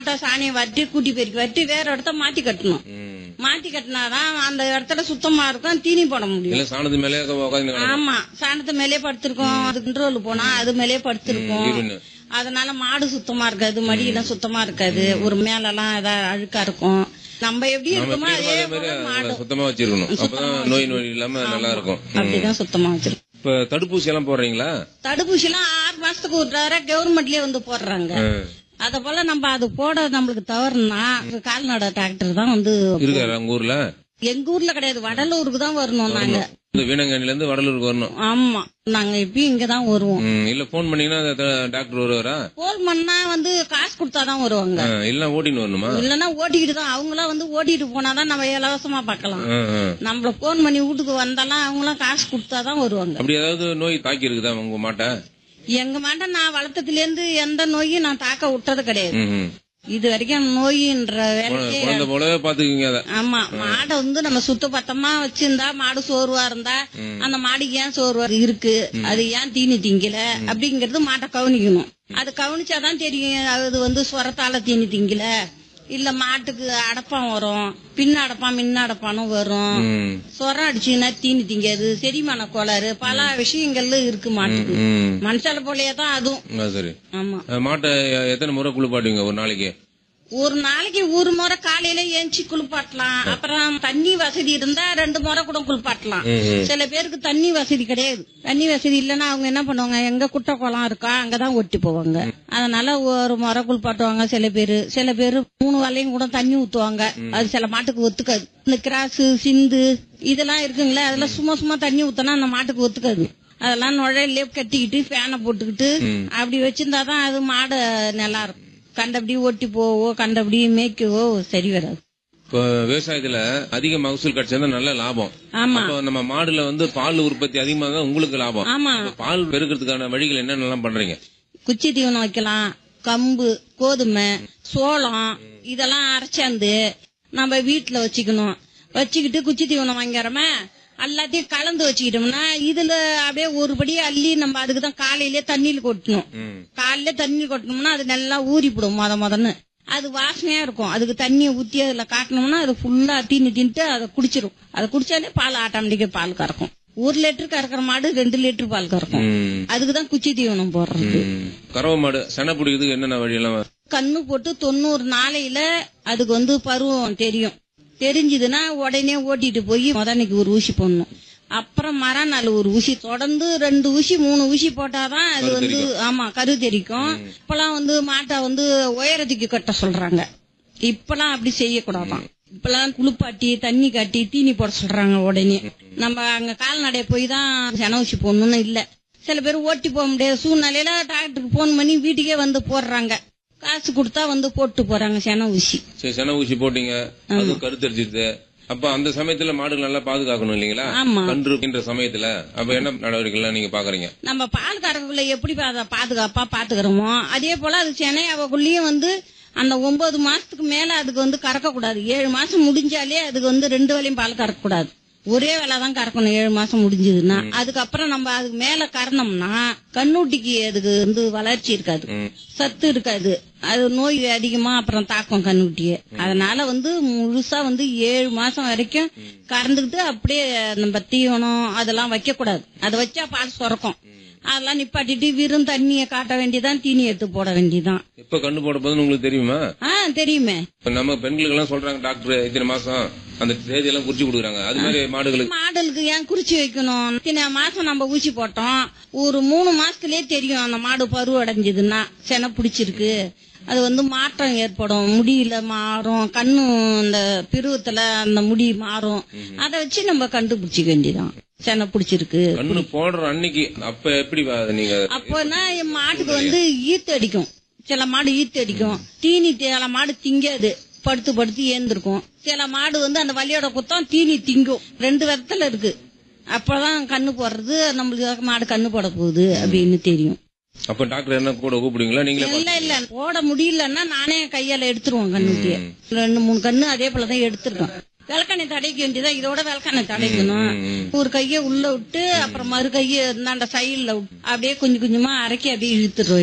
மாட்டை சாணியை வட்டி கூட்டி பெருக்கி வட்டி வேற இடத்த மாத்தி கட்டணும் ம். மாத்தி கட்டினாதான் அந்த இடத்துல சுத்தமா இருக்கும் தீனி போட முடியும் இல்ல சாணத்து மேலே உட்காந்து ஆமா சாணத்து மேலே படுத்திருக்கோம் அது கண்ட்ரோல் போனா அது மேலே படுத்திருக்கோம் யூரின் அதனால மாடு சுத்தமா இருக்காது மடியெல்லாம் சுத்தமா இருக்காது ஒரு மேலெல்லாம் ஏதாவது அழுக்கா இருக்கும் நம்ம எப்படி நம்ம இருக்குமோ அதே தீர்மானம் போல மாதிரி மாடு அதை சுத்தமா வச்சிருக்கணும் அப்பதான் நோய் நோய் இல்லாம நல்லா இருக்கும் ம். அப்படிதான் சுத்தமா வச்சிருக்கோம் இப்ப தடுப்பூசி எல்லாம் போடுறீங்களா தடுப்பூசி எல்லாம் ஆறு மாசத்துக்கு ஒரு தடவை கவர்மெண்ட்லயே வந்து போடுறாங்க ம். அத போல நம்ம அது போட நம்மளுக்கு தவறுனா கால்நடை டாக்டர் தான் வந்து இருக்காரு உங்க ஊர்ல எங்க ஊர்ல கிடையாது வடலூருக்கு தான் வரணும் நாங்க இந்த வீணங்காணில இருந்து வடலூருக்கு வரணும் ஆமா நாங்க இப்பயும் இங்கதான் வருவோம் ம், இல்ல போன் பண்ணீங்கன்னா அந்த டாக்டர் வருவாரா போல் பண்ணா வந்து காசு கொடுத்தாதான் வருவாங்க ஆ, இல்ல ஓட்டின்னு வரணுமா இல்லன்னா ஓட்டிக்கிட்டு தான் அவங்களாம் வந்து ஓட்டிட்டு போனாதான் நம்ம இலவசமா பார்க்கலாம் ஆ, ஆ. நம்மள போன் பண்ணி வீட்டுக்கு வந்தாலும் அவங்களாம் காசு கொடுத்தாதான் வருவாங்க அப்படி ஏதாவது நோய் தாக்கி இருக்குதா உங்க மாட்டை எங்க மாட்ட நான் வளர்த்ததுல இருந்து எந்த நோயும் நான் தாக்க விட்டது கிடையாது ம், ம். இது வரைக்கும் நோயின்ற வேலையே குழந்தை போலவே பாத்துக்குவீங்க அத ஆமா மாடை வந்து நம்ம சுத்தபத்தமா வச்சிருந்தா மாடு சோர்வா இருந்தா அந்த மாடுக்கு ஏன் சோர்வா இருக்கு அது ஏன் தீனி திங்கல அப்படிங்கறது மாட்டை கவனிக்கணும் அது கவனிச்சாதான் தெரியும் அது வந்து சொரத்தால தீனி திங்கல இல்ல மாட்டுக்கு அடப்பான் வரும் பின்ன அடப்பான் முன்ன அடப்பானும் வரும் ம், சொரம் அடிச்சுன்னா தீனி திங்காது செரிமான கோளாறு பல விஷயங்கள்ல இருக்கு மாட்டுக்கு ம். மனுஷால போலயே தான் அதுவும் ஆ, சரி ஆமா ஆ, மாட்டை எ- எத்தனை முறை குளிப்பாட்டுவீங்க ஒரு நாளைக்கு ஒரு நாளைக்கு ஒரு முறை காலையில ஏஞ்சி குளிப்பாட்டலாம் அப்புறம் தண்ணி வசதி இருந்தா ரெண்டு முறை கூட குளிப்பாட்டலாம் ம், ம். சில பேருக்கு தண்ணி வசதி கிடையாது தண்ணி வசதி இல்லைன்னா அவங்க என்ன பண்ணுவாங்க எங்க குட்டை குளம் இருக்கா அங்கதான் ஒட்டி போவாங்க அதனால ஒரு முறை குளிப்பாட்டுவாங்க சில பேரு சில பேரு மூணு வேலையும் கூட தண்ணி ஊத்துவாங்க அது சில மாட்டுக்கு ஒத்துக்காது இந்த கிராஸு சிந்து இதெல்லாம் இருக்குங்களே அதெல்லாம் சும்மா சும்மா தண்ணி ஊத்தினா அந்த மாட்டுக்கு ஒத்துக்காது அதெல்லாம் நுழையிலே கட்டிக்கிட்டு ஃபேனை போட்டுக்கிட்டு அப்படி வச்சிருந்தாதான் அது மாடு நல்லா இருக்கும் கண்டபடி ஓட்டி போவோ கண்டபடி மேய்க்கவோ சரி வராது இப்போ விவசாயத்துல அதிக மகசூல் கிடைச்சா நல்ல லாபம் ஆமா அப்போ நம்ம மாடுல வந்து பால் உற்பத்தி அதிகமா தான் உங்களுக்கு லாபம் ஆமா அப்ப பால் பெருக்கிறதுக்கான வழிகள் என்னென்னலாம் பண்றீங்க குச்சி தீவனம் வைக்கலாம் கம்பு கோதுமை சோளம் இதெல்லாம் அரைச்சாந்து நம்ம வீட்டுல வச்சுக்கணும் வச்சுக்கிட்டு குச்சி தீவனம் வாங்கிறோமே எல்லாத்தையும் கலந்து வச்சுக்கிட்டோம்னா இதுல அப்படியே ஒரு படி அள்ளி நம்ம அதுக்கு தான் காலையிலே தண்ணியில் கொட்டணும் ம். காலையில தண்ணி கொட்டணும்னா அது நல்லா ஊறிப்படும் மொத மொதன்னு அது வாசனையா இருக்கும் அதுக்கு தண்ணியை ஊத்தி அதுல காட்டணும்னா அது ஃபுல்லா தீனி தின்ட்டு அதை குடிச்சிரும் அதை குடிச்சாலே பால் ஆட்டோமேட்டிக்கா பால் கறக்கும் ஒரு லிட்டர் கறக்கிற மாடு ரெண்டு லிட்டர் பால் கறக்கும் ம். அதுக்குதான் குச்சி தீவனம் போடுறது ம். கறவை மாடு செனை பிடிக்கிறதுக்கு என்னென்ன வழியெல்லாம் கண்ணு போட்டு தொண்ணூறு நாளையில அதுக்கு வந்து பருவம் தெரியும் தெரிஞ்சதுன்னா உடனே ஓட்டிட்டு போய் முதன்னைக்கு ஒரு ஊசி போடணும் அப்புறம் மறுநாள் ஒரு ஊசி தொடர்ந்து ரெண்டு ஊசி மூணு ஊசி போட்டாதான் அது வந்து ஆமா கரு தெரிக்கும் இப்பெல்லாம் வந்து மாட்டை வந்து உயரத்துக்கு கட்ட சொல்றாங்க இப்பெல்லாம் அப்படி செய்யக்கூடாதான் இப்பெல்லாம் குளிப்பாட்டி தண்ணி காட்டி தீனி போட சொல்றாங்க உடனே நம்ம அங்க கால்நடை போய் தான் சென ஊசி போடணும்னு இல்ல சில பேர் ஓட்டி போக முடியாத சூழ்நிலையில டாக்டருக்கு போன் பண்ணி வீட்டுக்கே வந்து போடுறாங்க காசு கொடுத்தா வந்து போட்டு போறாங்க சென ஊசி சரி செனை ஊசி போட்டீங்க அது கருத்தரிச்சிருது அப்ப அந்த சமயத்துல மாடு நல்லா பாதுகாக்கணும் இல்லீங்களா ஆமா கன்று இருக்கின்ற சமயத்துல அப்ப என்ன நடவடிக்கைகள் நீங்க பாக்குறீங்க நம்ம பால் கறக்குள்ள எப்படி பா- பாதுகாப்பா பாத்துக்கிறோமோ அதே போல அது சென்னையாவக்குள்ளேயும் வந்து அந்த ஒன்பது மாசத்துக்கு மேல அதுக்கு வந்து கறக்க கூடாது ஏழு மாசம் முடிஞ்சாலே அதுக்கு வந்து ரெண்டு வேலையும் பால் கறக்க கூடாது ஒரே வேலை தான் கறக்கணும் ஏழு மாசம் முடிஞ்சதுன்னா அதுக்கப்புறம் நம்ம அதுக்கு மேல கறனோம்னா கண்ணூட்டிக்கு அதுக்கு வந்து வளர்ச்சி இருக்காது ம். சத்து இருக்காது அது நோய் அதிகமா அப்புறம் தாக்கும் கண்ணுட்டிய அதனால வந்து முழுசா வந்து ஏழு மாசம் வரைக்கும் கறந்துக்கிட்டு அப்படியே நம்ம தீவனம் அதெல்லாம் வைக்க கூடாது அதை வச்சா பால் சுரக்கும் அதெல்லாம் நிப்பாட்டிட்டு வெறும் தண்ணியை காட்ட வேண்டியதான் தீனி எடுத்து போட வேண்டியதான் எப்ப கண்ணு போட போதுன்னு உங்களுக்கு தெரியுமா ஆ தெரியுமே இப்ப நம்ம பெண்களுக்கு எல்லாம் சொல்றாங்க டாக்டர் இத்தனை மாசம் அந்த தேதி எல்லாம் குறிச்சு கொடுக்குறாங்க அது மாதிரி மாடுகளுக்கு மாடலுக்கு ஏன் குறிச்சு வைக்கணும் இத்தனை மாசம் நம்ம ஊசி போட்டோம் ஒரு மூணு மாசத்துலயே தெரியும் அந்த மாடு பருவ அடைஞ்சதுன்னா செனை பிடிச்சிருக்கு அது வந்து மாற்றம் ஏற்படும் முடியில மாறும் கண்ணு இந்த பிருவத்துல அந்த முடி மாறும் அதை வச்சு நம்ம கண்டுபிடிச்சிக்க வேண்டியதான் செனை பிடிச்சிருக்கு கண்ணு போடுற அன்னைக்கு அப்ப எப்படி வா- நீங்க அப்போனா என் மாட்டுக்கு வந்து ஈத்து அடிக்கும் சில மாடு ஈத்து அடிக்கும் தீனி சில மாடு திங்காது படுத்து படுத்து ஏந்திருக்கும் சில மாடு வந்து அந்த வலியோட குத்தம் தீனி திங்கும் ரெண்டு விதத்துல இருக்கு அப்பதான் கண்ணு போடுறது நம்மளுக்கு மாடு கண்ணு போட போகுது அப்படின்னு தெரியும் அப்ப டாக்டர் என்ன கூட கூப்பிடுவீங்களா நீங்களே பா- இல்ல இல்ல போட முடியலன்னா நானே கையால எடுத்துருவேன் கண்ணுட்டிய ரெண்டு மூணு கண்ணு அதே போலதான் எடுத்திருக்கேன் விளக்கண்ணை தடைக்க வேண்டியதா இதோட விளக்கண்ணை தடைக்கணும் ஒரு கைய உள்ள விட்டு அப்புறம் மறு கைய இந்தாண்ட சைடுல விட்டு அப்படியே கொஞ்சம் கொஞ்சமா அரைக்கி அப்படியே இழுத்துட வேண்டியது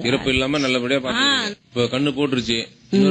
இறப்பு இல்லாம நல்லபடியா பாத்து இப்ப கண்ணு போட்டுருச்சு